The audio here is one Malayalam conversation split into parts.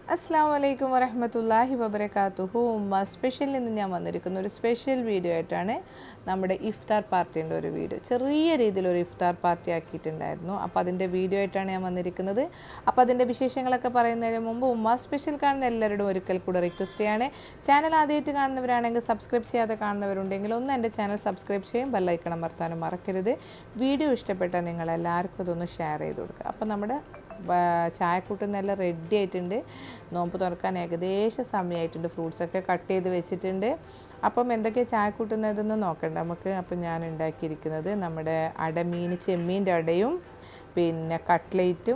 അസ്സാം വലൈക്കും വരഹമത്തല്ലാഹി വബർക്കാത്തുഹു ഉമ്മ സ്പെഷ്യലിൽ നിന്ന് ഞാൻ വന്നിരിക്കുന്ന ഒരു സ്പെഷ്യൽ വീഡിയോ ആയിട്ടാണ് നമ്മുടെ ഇഫ്താർ പാർട്ടിൻ്റെ ഒരു വീഡിയോ ചെറിയ രീതിയിൽ ഒരു ഇഫ്താർ പാർട്ടി ആക്കിയിട്ടുണ്ടായിരുന്നു അപ്പോൾ അതിൻ്റെ വീഡിയോ ആയിട്ടാണ് ഞാൻ വന്നിരിക്കുന്നത് അപ്പോൾ അതിൻ്റെ വിശേഷങ്ങളൊക്കെ പറയുന്നതിന് മുമ്പ് ഉമ്മ സ്പെഷ്യൽ കാണുന്ന എല്ലാവരോടും ഒരിക്കൽ കൂടെ റിക്വസ്റ്റ് ചെയ്യാണ് ചാനൽ ആദ്യമായിട്ട് കാണുന്നവരാണെങ്കിൽ സബ്സ്ക്രൈബ് ചെയ്യാതെ കാണുന്നവരുണ്ടെങ്കിൽ ഒന്ന് എൻ്റെ ചാനൽ സബ്സ്ക്രൈബ് ചെയ്യും ബെല്ലൈക്കണം വർത്താനും മറക്കരുത് വീഡിയോ ഇഷ്ടപ്പെട്ടാൽ നിങ്ങൾ എല്ലാവർക്കും ഇതൊന്ന് ഷെയർ ചെയ്ത് കൊടുക്കുക അപ്പോൾ നമ്മുടെ ചായക്കൂട്ടുന്നെല്ലാം റെഡി ആയിട്ടുണ്ട് നോമ്പ് തുറക്കാൻ ഏകദേശം സമയമായിട്ടുണ്ട് ഫ്രൂട്ട്സൊക്കെ കട്ട് ചെയ്ത് വെച്ചിട്ടുണ്ട് അപ്പം എന്തൊക്കെയാണ് ചായക്കൂട്ടുന്നതെന്ന് നോക്കണ്ട നമുക്ക് അപ്പം ഞാൻ ഉണ്ടാക്കിയിരിക്കുന്നത് നമ്മുടെ അടമീൻ ചെമ്മീൻ്റെ അടയും പിന്നെ കട്ട്ലേറ്റും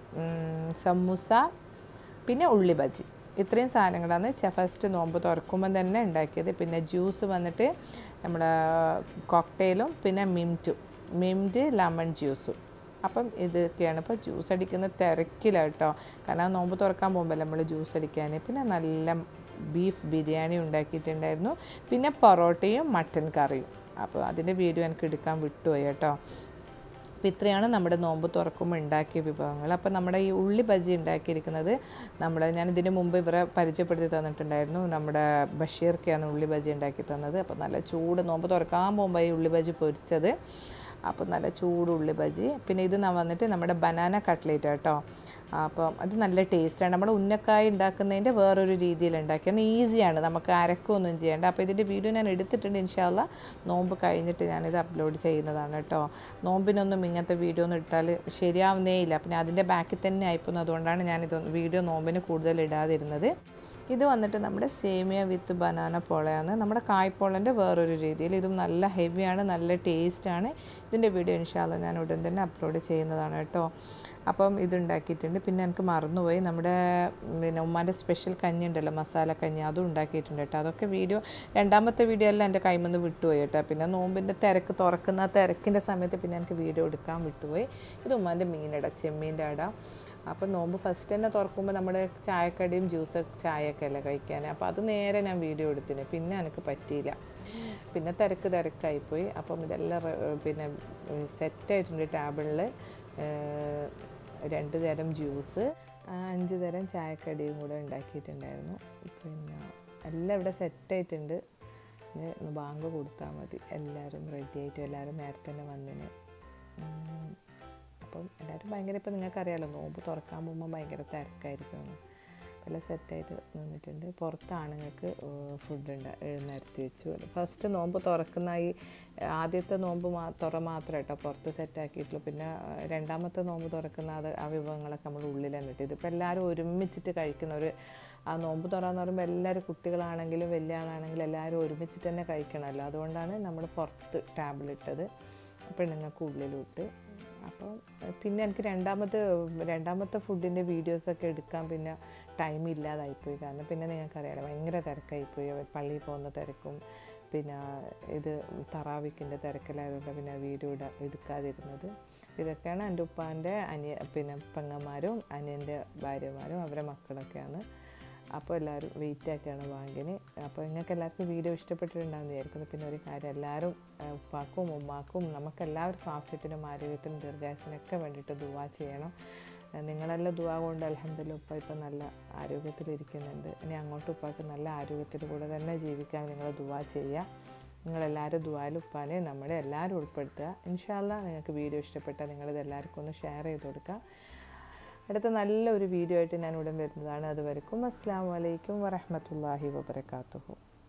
ഉം, സമൂസ പിന്നെ ഉള്ളി ബജി ഇത്രയും സാധനങ്ങളാണ് ചെ ഫസ്റ്റ് നോമ്പ് തുറക്കുമ്പം തന്നെ ഉണ്ടാക്കിയത് പിന്നെ ജ്യൂസ് വന്നിട്ട് നമ്മുടെ കോക്ടെയിലും പിന്നെ മിംറ്റും മിംറ്റ് ലെമൺ ജ്യൂസും അപ്പം ഇതൊക്കെയാണ് ഇപ്പോൾ ജ്യൂസ് അടിക്കുന്ന തിരക്കിലാണ് കേട്ടോ കാരണം നോമ്പ് തുറക്കാൻ പോകുമ്പോൾ നമ്മൾ ജ്യൂസ് അടിക്കാൻ പിന്നെ നല്ല ബീഫ് ബിരിയാണി ഉണ്ടാക്കിയിട്ടുണ്ടായിരുന്നു പിന്നെ പൊറോട്ടയും മട്ടൻ കറിയും അപ്പോൾ അതിൻ്റെ വീഡിയോ എനിക്ക് എടുക്കാൻ വിട്ടുപോയി കേട്ടോ അപ്പോൾ ഇത്രയാണ് നമ്മുടെ നോമ്പ് തുറക്കുമ്പോൾ ഉണ്ടാക്കിയ വിഭവങ്ങൾ അപ്പോൾ നമ്മുടെ ഈ ഉള്ളി ബജി ഉണ്ടാക്കിയിരിക്കുന്നത് നമ്മൾ ഞാൻ ഇതിന് മുമ്പ് ഇവരെ പരിചയപ്പെടുത്തി തന്നിട്ടുണ്ടായിരുന്നു നമ്മുടെ ബഷീർക്കാണ് ഉള്ളി ബജി ഉണ്ടാക്കി തന്നത് അപ്പോൾ നല്ല ചൂട് നോമ്പ് തുറക്കാൻ പോകുമ്പോൾ ഈ ഉള്ളി ബജി പൊരിച്ചത് അപ്പോൾ നല്ല ചൂട് ഉള്ളി ബജി പിന്നെ ഇത് ന- വന്നിട്ട് നമ്മുടെ ബനാന കട്ട്ലേറ്റ് കേട്ടോ അപ്പം അത് നല്ല ടേസ്റ്റാണ് നമ്മൾ ഉന്നക്കായ ഉണ്ടാക്കുന്നതിൻ്റെ വേറൊരു രീതിയിൽ ഉണ്ടാക്കി അത് ഈസിയാണ് നമുക്ക് അരക്കൊന്നും ചെയ്യേണ്ട അപ്പോൾ ഇതിൻ്റെ വീഡിയോ ഞാൻ എടുത്തിട്ടുണ്ട് ഇൻഷാല്ല നോമ്പ് കഴിഞ്ഞിട്ട് ഞാനിത് അപ്ലോഡ് ചെയ്യുന്നതാണ് കേട്ടോ നോമ്പിനൊന്നും ഇങ്ങനത്തെ വീഡിയോ ഒന്നും ഇട്ടാൽ ശരിയാവുന്നേ ഇല്ല പിന്നെ അതിൻ്റെ ബാക്കിൽ തന്നെ ആയിപ്പോകുന്നു അതുകൊണ്ടാണ് ഞാനിത് വീഡിയോ നോമ്പിന് കൂടുതൽ ഇടാതിരുന്നത് ഇത് വന്നിട്ട് നമ്മുടെ സേമിയ വിത്ത് ബനാന പോളയാണ് നമ്മുടെ കായ്പോളൻ്റെ വേറൊരു രീതിയിൽ ഇതും നല്ല ഹെവിയാണ് നല്ല ടേസ്റ്റാണ് ഇതിൻ്റെ വീഡിയോ ഇൻഷാല്ല ഞാൻ ഉടൻ തന്നെ അപ്ലോഡ് ചെയ്യുന്നതാണ് കേട്ടോ അപ്പം ഇതുണ്ടാക്കിയിട്ടുണ്ട് പിന്നെ എനിക്ക് മറന്നുപോയി നമ്മുടെ പിന്നെ ഉമ്മാൻ്റെ സ്പെഷ്യൽ കഞ്ഞി ഉണ്ടല്ലോ മസാല കഞ്ഞി അതും ഉണ്ടാക്കിയിട്ടുണ്ട് കേട്ടോ അതൊക്കെ വീഡിയോ രണ്ടാമത്തെ വീഡിയോ എല്ലാം എൻ്റെ കൈമിൽ നിന്ന് വിട്ടുപോയി കേട്ടോ പിന്നെ നോമ്പിൻ്റെ തിരക്ക് തുറക്കുന്ന ആ തിരക്കിൻ്റെ സമയത്ത് പിന്നെ എനിക്ക് വീഡിയോ എടുക്കാൻ വിട്ടുപോയി ഇത് ഉമ്മാൻ്റെ മീനട ചെമ്മീൻ്റെ അട അപ്പോൾ നോമ്പ് ഫസ്റ്റ് തന്നെ തുറക്കുമ്പോൾ നമ്മുടെ ചായക്കടിയും ജ്യൂസ് ചായയൊക്കെ അല്ലേ കഴിക്കാൻ അപ്പോൾ അത് നേരെ ഞാൻ വീഡിയോ എടുത്തിന് പിന്നെ എനിക്ക് പറ്റിയില്ല പിന്നെ തിരക്ക് തിരക്കായിപ്പോയി അപ്പം ഇതെല്ലാം റെ- പിന്നെ സെറ്റായിട്ടുണ്ട് ടേബിളിൽ രണ്ട് തരം ജ്യൂസ് അഞ്ച് തരം ചായക്കടിയും കൂടെ ഉണ്ടാക്കിയിട്ടുണ്ടായിരുന്നു പിന്നെ എല്ലാം ഇവിടെ സെറ്റായിട്ടുണ്ട് ഇനി ഒന്ന് ബാങ്ക് കൊടുത്താൽ മതി എല്ലാവരും റെഡി ആയിട്ട് എല്ലാവരും നേരത്തെ തന്നെ വന്നിന് ഉം. അപ്പം എല്ലാവരും ഭയങ്കര ഇപ്പം നിങ്ങൾക്കറിയാലോ നോമ്പ് തുറക്കാൻ പോകുമ്പോൾ ഭയങ്കര തിരക്കായിരിക്കും എല്ലാം സെറ്റായിട്ട് നിന്നിട്ടുണ്ട് പുറത്ത് ആണുങ്ങൾക്ക് ഫുഡ് ഉണ്ട് നിരത്തി വെച്ചു ഫസ്റ്റ് നോമ്പ് തുറക്കുന്ന ഈ ആദ്യത്തെ നോമ്പ് മാ തുറ മാത്രം കേട്ടോ പുറത്ത് സെറ്റാക്കിയിട്ടുള്ളൂ പിന്നെ ആ, രണ്ടാമത്തെ നോമ്പ് തുറക്കുന്ന അത് ആ വിഭവങ്ങളൊക്കെ നമ്മൾ ഉള്ളിൽ തന്നെ ഇട്ട് ഇതിപ്പോൾ എല്ലാവരും ഒരുമിച്ചിട്ട് കഴിക്കുന്ന ഒരു ആ നോമ്പ് തുറന്ന് പറയുമ്പോൾ എല്ലാവരും കുട്ടികളാണെങ്കിലും വലിയ ആളാണെങ്കിലും എല്ലാവരും ഒരുമിച്ചിട്ട് തന്നെ കഴിക്കണമല്ലോ അതുകൊണ്ടാണ് നമ്മൾ പുറത്ത് ടാബിളിട്ടത് പെണ്ണുങ്ങൾക്ക് ഉള്ളിലിട്ട് അപ്പം ഏഹ്, പിന്നെ എനിക്ക് രണ്ടാമത്തെ രണ്ടാമത്തെ ഫുഡിൻ്റെ വീഡിയോസൊക്കെ എടുക്കാൻ പിന്നെ ടൈം ഇല്ലാതായിപ്പോയി കാരണം പിന്നെ നിങ്ങൾക്കറിയാലോ ഭയങ്കര തിരക്കായിപ്പോയി പള്ളിയിൽ പോകുന്ന തിരക്കും പിന്നെ ഇത് തറാവിക്കിൻ്റെ തിരക്കിലായതുകൊണ്ട് പിന്നെ വീഡിയോ ഇട എടുക്കാതിരുന്നത് ഇതൊക്കെയാണ് എൻ്റെ ഉപ്പാൻ്റെ അനിയ പിന്നെ പെങ്ങന്മാരും അനിയൻ്റെ ഭാര്യമാരും അവരെ മക്കളൊക്കെയാണ് അപ്പോൾ എല്ലാവരും വെയിറ്റ് ആക്കിയാണ് ബാങ്കിന് അപ്പോൾ നിങ്ങൾക്ക് എല്ലാവർക്കും വീഡിയോ ഇഷ്ടപ്പെട്ടിട്ടുണ്ടാകുമെന്ന് വിചാരിക്കുന്നു പിന്നെ ഒരു കാര്യം എല്ലാവരും ആ, ഉപ്പാക്കും ഉമ്മാക്കും നമുക്ക് എല്ലാവർക്കും ആഫ്യത്തിനും ആരോഗ്യത്തിനും ദീർഘായുസിനൊക്കെ വേണ്ടിയിട്ട് ദുവാ ചെയ്യണം ആ, നിങ്ങളെല്ലാം ദുവാ കൊണ്ട് അലഹമ്മദില്ല ഉപ്പ ഇപ്പം നല്ല ആരോഗ്യത്തിലിരിക്കുന്നുണ്ട് ഇനി അങ്ങോട്ട് ഉപ്പാക്ക് നല്ല ആരോഗ്യത്തിൽ കൂടെ തന്നെ ജീവിക്കാൻ നിങ്ങൾ ദുവാ ചെയ്യുക നിങ്ങളെല്ലാവരും ദുവാലും ഉപ്പാനെ നമ്മളെ എല്ലാവരും ഉൾപ്പെടുത്തുക ഇൻഷാല്ല നിങ്ങൾക്ക് വീഡിയോ ഇഷ്ടപ്പെട്ടാൽ നിങ്ങളിത് എല്ലാവർക്കും ഒന്ന് ഷെയർ ചെയ്ത് കൊടുക്കുക അടുത്ത നല്ലൊരു വീഡിയോ ആയിട്ട് ഞാൻ ഉടൻ വരുന്നതാണ് അതുവരെക്കും അസ്സാം വലൈക്കും വറഹമത്തല്ലാഹി വബർക്കാത്തുഹു